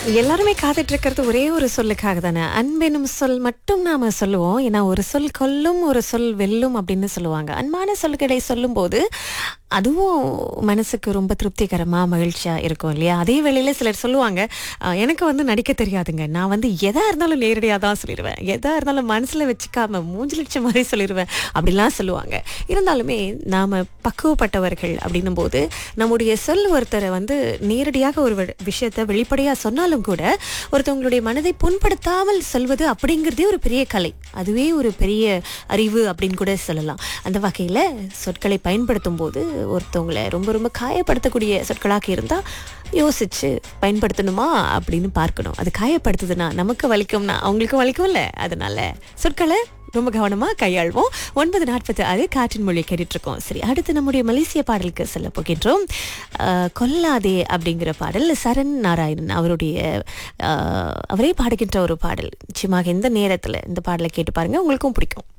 எல்லாருமே காத்துட்டு இருக்கிறது ஒரே ஒரு சொல்லுக்காக தானே அன்பெனும் சொல் மட்டும் நாம சொல்லுவோம் ஏன்னா ஒரு சொல் கொல்லும் ஒரு சொல் வெல்லும் அப்படின்னு சொல்லுவாங்க அன்பான சொல்களை சொல்லும்போது அதுவும் மனசுக்கு ரொம்ப திருப்திகரமா மகிழ்ச்சியா இருக்கும் இல்லையா அதே வேளையில சிலர் சொல்லுவாங்க "அஹ், எனக்கு வந்து நடிக்க தெரியாதுங்க நான் வந்து எதா இருந்தாலும் நேரடியாக தான் சொல்லிடுவேன் எதா இருந்தாலும் மனசுல வச்சுக்காம மூஞ்சு லட்சம் மாதிரி சொல்லிடுவேன் அப்படிலாம் சொல்லுவாங்க இருந்தாலுமே நாம பக்குவப்பட்டவர்கள் அப்படின்னும் போது நம்முடைய சொல் ஒருத்தரை வந்து நேரடியாக ஒரு வி- விஷயத்தை வெளிப்படையா சொன்னாலும் கூட ஒருத்தவங்களுடைய மனதை புண்படுத்தாமல் சொல்வது அப்படிங்கிறதே ஒரு பெரிய கலை அதுவே ஒரு பெரிய அறிவு அப்படின்னு கூட சொல்லலாம் அந்த வகையில சொற்களை பயன்படுத்தும் போது ஒருத்தவங்களை ரொம்ப ரொம்ப காயப்படுத்தக்கூடிய சொற்களாக இருந்தா யோசிச்சு பயன்படுத்தணுமா அப்படின்னு பார்க்கணும் அது காயப்படுத்துதுன்னா நமக்கு வலிக்கும்னா அவங்களுக்கும் வலிக்கும்ல அதனால சொற்களை ரொம்ப கவனமா கையாள்வோம் ஒன்பது நாற்பத்தி ஆறு காற்றின் மொழி கேட்டுட்டு இருக்கோம் சரி அடுத்து நம்முடைய மலேசிய பாடலுக்கு செல்ல போகின்றோம் அஹ், கொல்லாதே அப்படிங்கிற பாடல் சரண் நாராயணன் அவருடைய அஹ், அவரே பாடுகின்ற ஒரு பாடல் நிச்சயமாக இந்த நேரத்துல இந்த பாடலை கேட்டு பாருங்க உங்களுக்கும் பிடிக்கும்